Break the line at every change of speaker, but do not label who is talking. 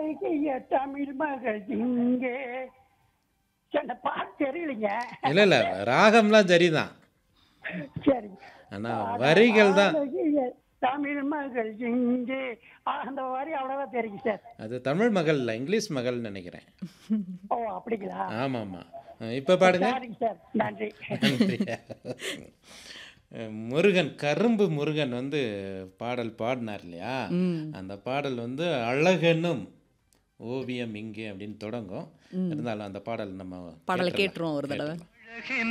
அழகிய தமிழ் மகள் இங்கே சரி, அந்த பாட்டு தெரியலைங்க
இல்லை இல்லை ராகம்லாம் சரிதான்
சரி
ஆனால் வரிகள் தான்
அழகிய தமிழ் மகள் இங்கே ஆ, அந்த வரி அவ்வளவுதான் தெரியும் சார்
அது தமிழ் மகள் இல்லை இங்கிலீஷ் மகள்னு நினைக்கிறேன்
ஓ அப்படிங்களா
ஆமாம் ஆமாம் இப்போ பாடுங்க
சரிங்க சார் நன்றி
நன்றியா. முருகன் கரும்பு முருகன் வந்து பாடல் பாடினார் இல்லையா அந்த பாடல் வந்து அழகனும் ஓவியம் இங்கே அப்படின்னு தொடங்கும் இருந்தாலும் அந்த பாடல் நம்ம
பாடலை
கேட்டுறலாம்.
கேட்டுருவோம் ஒரு தடவை